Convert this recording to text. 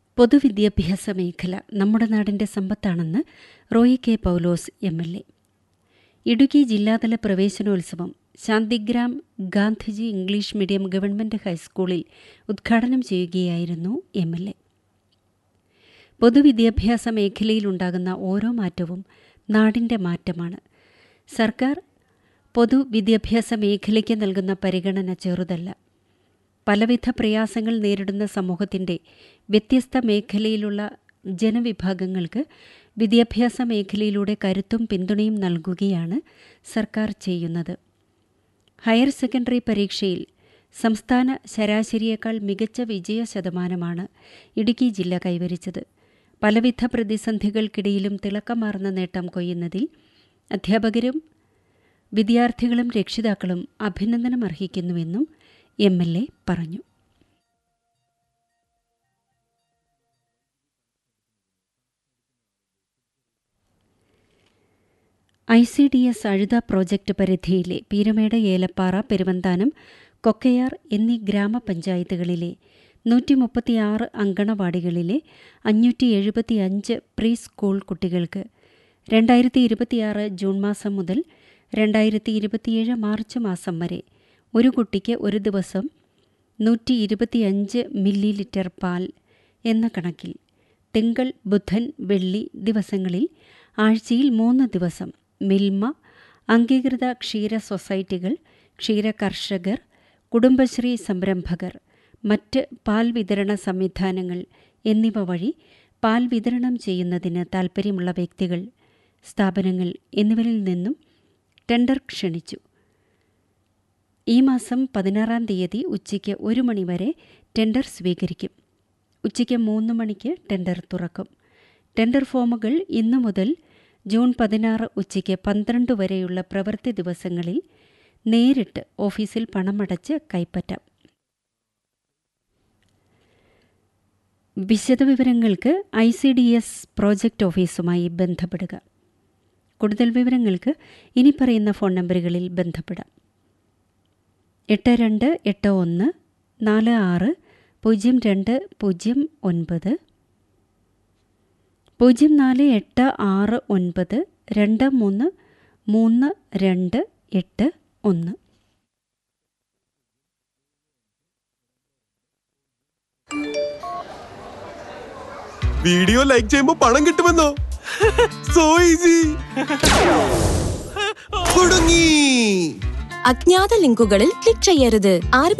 പൊതുവിദ്യാഭ്യാസ മേഖല നമ്മുടെ നാടിന്റെ സമ്പത്താണെന്ന് Roy K Paulose M L A Idukki ജില്ലാതല പ്രവേശനോത്സവം Shantigram Gandhiji English medium government ഹൈസ്കൂളിൽ ഉദ്ഘാടനം ചെയ്യുകയായിരുന്നു എം എൽ എ പൊതുവിദ്യാഭ്യാസ മേഖലയിലുണ്ടാകുന്ന ഓരോ മാറ്റവും നാടിന്റെ മാറ്റമാണ് സർക്കാർ പൊതുവിദ്യാഭ്യാസ മേഖലയ്ക്ക് നൽകുന്ന പരിഗണന ചെറുതല്ല പലവിധ പ്രയാസങ്ങൾ നേരിടുന്ന സമൂഹത്തിൻ്റെ വ്യത്യസ്ത മേഖലയിലുള്ള ജനവിഭാഗങ്ങൾക്ക് വിദ്യാഭ്യാസ മേഖലയിലൂടെ കരുത്തും പിന്തുണയും നൽകുകയാണ് സർക്കാർ ചെയ്യുന്നത് ഹയർ സെക്കൻഡറി പരീക്ഷയിൽ സംസ്ഥാന ശരാശരിയേക്കാൾ മികച്ച വിജയ ശതമാനമാണ് ഇടുക്കി ജില്ല കൈവരിച്ചത് പലവിധ പ്രതിസന്ധികൾക്കിടയിലും തിളക്കമാർന്ന നേട്ടം കൊയ്യുന്നതിൽ അധ്യാപകരും വിദ്യാർത്ഥികളും രക്ഷിതാക്കളും അഭിനന്ദനം അർഹിക്കുന്നുവെന്നും എം എൽ എ പറഞ്ഞു I C D S Azhutha project പരിധിയിലെ പീരമേട് ഏലപ്പാറ പെരുവന്താനം കൊക്കയാർ എന്നീ ഗ്രാമപഞ്ചായത്തുകളിലെ നൂറ്റി മുപ്പത്തിയാറ് അങ്കണവാടികളിലെ അഞ്ഞൂറ്റി എഴുപത്തി അഞ്ച് പ്രീ സ്കൂൾ കുട്ടികൾക്ക് രണ്ടായിരത്തി ഇരുപത്തിയാറ് ജൂൺ മാസം മുതൽ രണ്ടായിരത്തി ഇരുപത്തിയേഴ് മാർച്ച് മാസം വരെ ഒരു കുട്ടിക്ക് ഒരു ദിവസം നൂറ്റി ഇരുപത്തിയഞ്ച് മില്ലി ലിറ്റർ പാൽ എന്ന കണക്കിൽ തിങ്കൾ ബുധൻ വെള്ളി ദിവസങ്ങളിൽ ആഴ്ചയിൽ മൂന്ന് ദിവസം മിൽമ അംഗീകൃത ക്ഷീര സൊസൈറ്റികൾ ക്ഷീര കർഷകർ കുടുംബശ്രീ സംരംഭകർ മറ്റ് പാൽ വിതരണ സംവിധാനങ്ങൾ എന്നിവ വഴി പാൽ വിതരണം ചെയ്യുന്നതിന് താൽപ്പര്യമുള്ള വ്യക്തികൾ സ്ഥാപനങ്ങൾ എന്നിവരിൽ നിന്നും ടെൻഡർ ക്ഷണിച്ചു ഈ മാസം പതിനാറാം തീയതി ഉച്ചയ്ക്ക് ഒരു മണിവരെ ടെൻഡർ സ്വീകരിക്കും ഉച്ചയ്ക്ക് മൂന്ന് മണിക്ക് ടെൻഡർ തുറക്കും ടെൻഡർ ഫോമുകൾ ഇന്നു മുതൽ ജൂൺ പതിനാറ് ഉച്ചയ്ക്ക് പന്ത്രണ്ട് വരെയുള്ള പ്രവൃത്തി ദിവസങ്ങളിൽ നേരിട്ട് ഓഫീസിൽ പണമടച്ച് കൈപ്പറ്റാം വിശദവിവരങ്ങൾക്ക് I C D S project ഓഫീസുമായി ബന്ധപ്പെടുക കൂടുതൽ വിവരങ്ങൾക്ക് ഇനി പറയുന്ന ഫോൺ നമ്പറുകളിൽ ബന്ധപ്പെടാം എട്ട് രണ്ട് എട്ട് ഒന്ന് നാല് ആറ് പൂജ്യം രണ്ട് പൂജ്യം ഒൻപത് പൂജ്യം നാല് എട്ട് ആറ് ഒൻപത് രണ്ട് മൂന്ന് മൂന്ന് രണ്ട് എട്ട് ഒന്ന് വീഡിയോ ലൈക്ക് ചെയ്യുമ്പോ പണം കിട്ടുമെന്നോ സോ ഈസി കുടുങ്ങി അജ്ഞാത ലിങ്കുകളിൽ ക്ലിക്ക് ചെയ്യരുത് ആർ